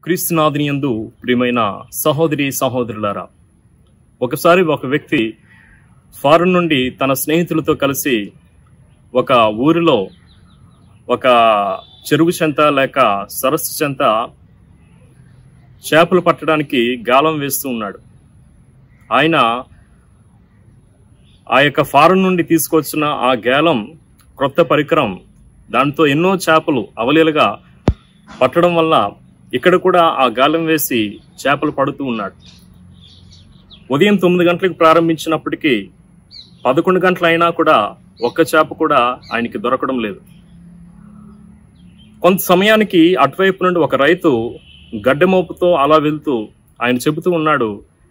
క్రీస్తునాథుని యందు ప్రియమైన సహోదరి సహోదరులారా ఒకసారి ఒక వ్యక్తి ఫారెన్ నుండి తన స్నేహితులతో కలిసి ఒక ఊరిలో ఒక చెరువు చెంత లేక సరస్సు చెంత చేపలు పట్టడానికి గాలం వేస్తూ ఉన్నాడు ఆయన ఆ యొక్క ఫారెన్ నుండి తీసుకొచ్చిన ఆ గాలం క్రొత్త పరికరం దాంతో ఎన్నో చేపలు అవలీలుగా పట్టడం వల్ల ఇక్కడ కూడా ఆ గాలం వేసి చేపలు పడుతూ ఉన్నాడు ఉదయం తొమ్మిది గంటలకు ప్రారంభించినప్పటికీ పదకొండు గంటలు అయినా కూడా ఒక్క చేప కూడా ఆయనకి దొరకడం లేదు కొంత సమయానికి అటువైపు నుండి ఒక రైతు గడ్డమోపుతో అలా వెళ్తూ ఆయన చెబుతూ ఉన్నాడు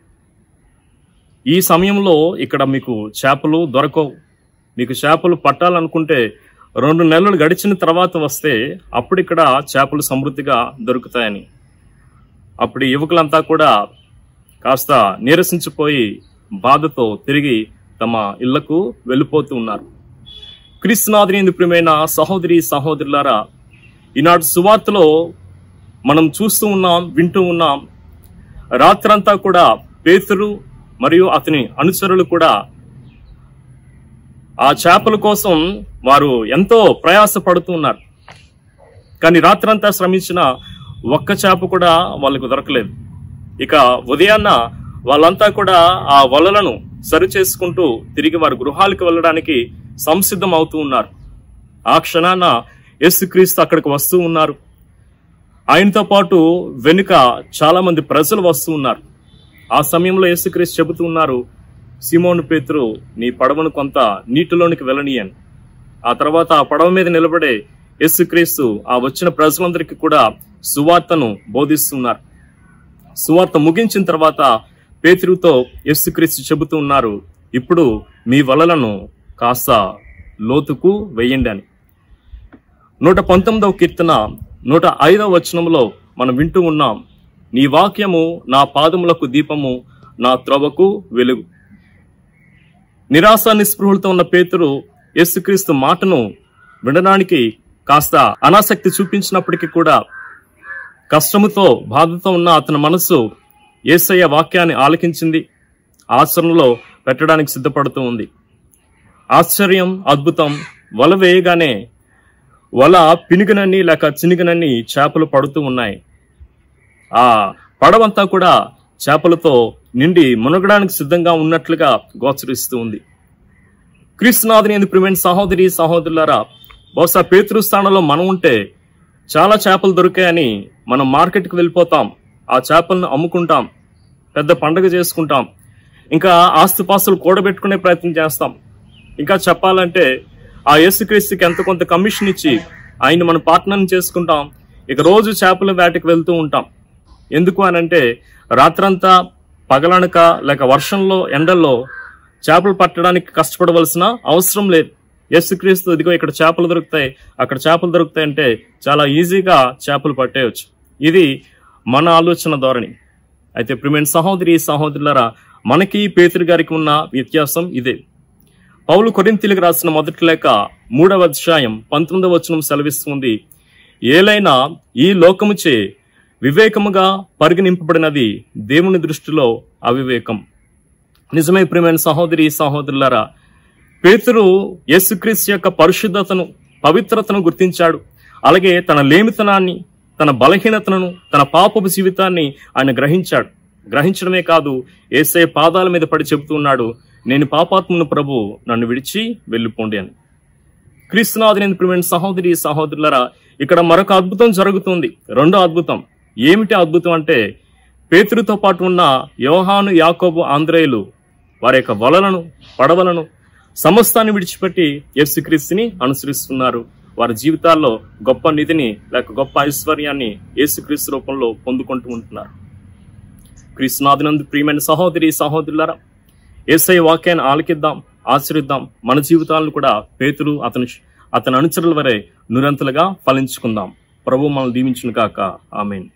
ఈ సమయంలో ఇక్కడ మీకు చేపలు దొరకవు మీకు చేపలు పట్టాలనుకుంటే రెండు నెలలు గడిచిన తర్వాత వస్తే అప్పుడు ఇక్కడ చేపలు సమృద్ధిగా దొరుకుతాయని అప్పుడు ఈ యువకులంతా కూడా కాస్త నీరసించిపోయి బాధతో తిరిగి తమ ఇళ్లకు వెళ్ళిపోతూ ఉన్నారు క్రీస్తునాథుని ప్రియమైన సహోదరి సహోదరులారా ఈనాటి సువార్తలో మనం చూస్తూ ఉన్నాం వింటూ ఉన్నాం రాత్రంతా కూడా పేతురు మరియు అతని అనుచరులు కూడా ఆ చేపల కోసం వారు ఎంతో ప్రయాస పడుతూ ఉన్నారు కానీ రాత్రంతా శ్రమించిన ఒక్క చేప కూడా వాళ్ళకు దొరకలేదు ఇక ఉదయాన్న వాళ్ళంతా కూడా ఆ వలలను సరి చేసుకుంటూ తిరిగి వారి గృహాలకు వెళ్ళడానికి సంసిద్ధం అవుతూ ఉన్నారు ఆ క్షణాన యేసుక్రీస్తు అక్కడికి వస్తూ ఉన్నారు ఆయనతో పాటు వెనుక చాలా మంది ప్రజలు వస్తూ ఉన్నారు ఆ సమయంలో యేసుక్రీస్తు చెబుతూ ఉన్నారు సిమోను పేతురు నీ పడవను కొంత నీటిలోనికి వెళ్ళనీయని ఆ తర్వాత ఆ పడవ మీద నిలబడే యేసుక్రీస్తు ఆ వచ్చిన ప్రజలందరికీ కూడా సువార్తను బోధిస్తున్నారు సువార్త ముగించిన తర్వాత పేతురుతో యేసుక్రీస్తు చెబుతూ ఉన్నారు ఇప్పుడు మీ వలలను కాస్త లోతుకు వెయ్యండి అని నూట పంతొమ్మిదవ కీర్తన నూట ఐదవ వచనంలో మనం వింటూ ఉన్నాం నీ వాక్యము నా పాదములకు దీపము నా త్రవకు వెలుగు నిరాశ నిస్పృహలతో ఉన్న పేతురు యేసుక్రీస్తు మాటను వినడానికి కాస్త అనాసక్తి చూపించినప్పటికీ కూడా కష్టముతో బాధతో ఉన్న అతని మనస్సు ఏసయ్య వాక్యాన్ని ఆలకించింది ఆచరణలో పెట్టడానికి సిద్ధపడుతూ ఉంది ఆశ్చర్యం అద్భుతం వల వేయగానే వల పినుగునన్ని లేక చినుగునన్ని చేపలు పడుతూ ఉన్నాయి ఆ పడవంతా కూడా చేపలతో నిండి మునగడానికి సిద్ధంగా ఉన్నట్లుగా గోచరిస్తూ ఉంది క్రీస్తునాథుని ఎందుకు ప్రిమెంట్ సహోదరి సహోదరులారా బహుశా పేతృ స్థానంలో మనం ఉంటే చాలా చేపలు దొరికాయని మనం మార్కెట్కి వెళ్ళిపోతాం ఆ చేపలను అమ్ముకుంటాం పెద్ద పండగ చేసుకుంటాం ఇంకా ఆస్తిపాస్తులు కూడబెట్టుకునే ప్రయత్నం చేస్తాం ఇంకా చెప్పాలంటే ఆ యేసుక్రీస్తుకి ఎంత కొంత కమిషన్ ఇచ్చి ఆయన మన పార్ట్నర్ని చేసుకుంటాం ఇక రోజు చేపల వేటకి వెళ్తూ ఉంటాం ఎందుకు అనంటే రాత్రంతా పగలనక లేక వర్షంలో ఎండల్లో చేపలు పట్టడానికి కష్టపడవలసిన అవసరం లేదు యేసుక్రీస్తు ఇదిగో ఇక్కడ చేపలు దొరుకుతాయి అక్కడ చేపలు దొరుకుతాయి అంటే చాలా ఈజీగా చేపలు పట్టేయచ్చు ఇది మన ఆలోచన ధోరణి అయితే ప్రిమెంట్ సహోదరి సహోదరులరా మనకి పేతురు గారికి ఉన్న వ్యత్యాసం ఇదే పౌలు కొరింతీలకు రాసిన మొదటి లేఖ మూడవ అధ్యాయం పంతొమ్మిదవ వచనం సెలవిస్తుంది ఏలైనా ఈ లోకముచే వివేకముగా పరిగణింపబడినది దేవుని దృష్టిలో అవివేకం నిజమే ప్రియమైన సహోదరి సహోదరులారా పేతురు యేసుక్రీస్తు యొక్క పరిశుద్ధతను పవిత్రతను గుర్తించాడు అలాగే తన లేమితనాన్ని తన బలహీనతను తన పాపపు జీవితాన్ని ఆయన గ్రహించాడు గ్రహించడమే కాదు ఏసే పాదాల మీద పడి చెబుతున్నాడు నేను పాపాత్మను ప్రభు నన్ను విడిచి వెళ్ళిపోండి అని క్రీస్తునాథుని ప్రియమైన సహోదరి సహోదరులరా ఇక్కడ మరొక అద్భుతం జరుగుతుంది రెండో అద్భుతం ఏమిటి అద్భుతం అంటే పేతురుతో పాటు ఉన్న యోహాను యాకోబు ఆంధ్రేయులు వారి యొక్క వలలను పడవలను సమస్తాన్ని విడిచిపెట్టి యేసుక్రీస్తుని అనుసరిస్తున్నారు వారి జీవితాల్లో గొప్ప నిధిని లేక గొప్ప ఐశ్వర్యాన్ని యేసుక్రీస్తు రూపంలో పొందుకుంటూ ఉంటున్నారు క్రీస్తునాథునందు ప్రియమైన సహోదరి సహోదరులారా ఏసై వాక్యాన్ని ఆలకిద్దాం ఆచరిద్దాం మన జీవితాలను కూడా పేతురు అతని అతని అనుచరుల వరే నురంతలుగా ఫలించుకుందాం ప్రభు మనల్ని దీవించును కాక ఆమెన్